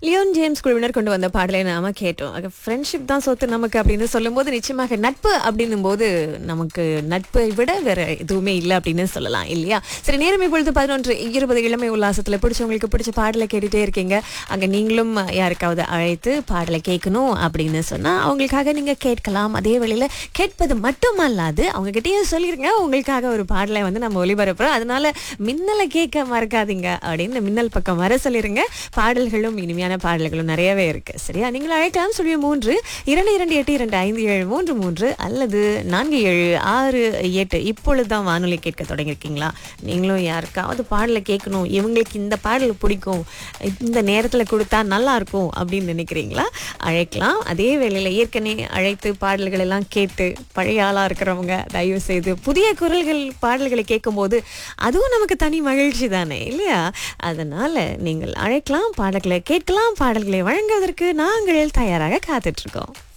Leon James குழுவினர் கொண்டு வந்த பாடலை நாம கேட்டோம் ஆக ஃப்ரெண்ட்ஷிப் தான் சொத்து நமக்கு அப்படின்னு சொல்லும்போது நிச்சயமாக நட்பு அப்படின்னும் போது நமக்கு நட்பை விட வேற எதுவுமே இல்லை அப்படின்னு சொல்லலாம் இல்லையா சரி நேரம் இப்பொழுது பதினொன்று இருபது இளமை உல்லாசத்துல பிடிச்சவங்களுக்கு பிடிச்ச பாடலை கேட்டுட்டே இருக்கீங்க அங்க நீங்களும் யாருக்காவது அழைத்து பாடலை கேட்கணும் அப்படின்னு சொன்னா அவங்களுக்காக நீங்க கேட்கலாம் அதே வேளையில கேட்பது மட்டுமல்லாது அவங்க கிட்டயே சொல்லிருங்க உங்களுக்காக ஒரு பாடலை வந்து நம்ம ஒளிபரப்புறோம் அதனால மின்னலை கேட்க மறக்காதீங்க அப்படின்னு மின்னல் பக்கம் வர சொல்லிருங்க பாடல்களும் இனிமையான பாடல்களும் நிறையவே இருக்கு சரியா நீங்கள் அழைக்கலாம் சொல்லி மூன்று இரண்டு இரண்டு எட்டு இரண்டு ஐந்து ஏழு மூன்று மூன்று அல்லது நான்கு ஏழு ஆறு எட்டு இப்பொழுதுதான் வானொலி கேட்க தொடங்கியிருக்கீங்களா நீங்களும் யாருக்காவது பாடலை கேட்கணும் இவங்களுக்கு இந்த பாடல் பிடிக்கும் இந்த நேரத்தில் கொடுத்தா நல்லா இருக்கும் அப்படின்னு நினைக்கிறீங்களா அழைக்கலாம் அதே வேளையில் ஏற்கனவே அழைத்து பாடல்கள் எல்லாம் கேட்டு பழைய ஆளாக இருக்கிறவங்க தயவு செய்து புதிய குரல்கள் பாடல்களை கேட்கும்போது அதுவும் நமக்கு தனி மகிழ்ச்சி தானே இல்லையா அதனால நீங்கள் அழைக்கலாம் பாடல்களை கேட்கலாம் பாடல்களை வழங்குவதற்கு நாங்கள் தயாராக காத்துட்டு இருக்கோம்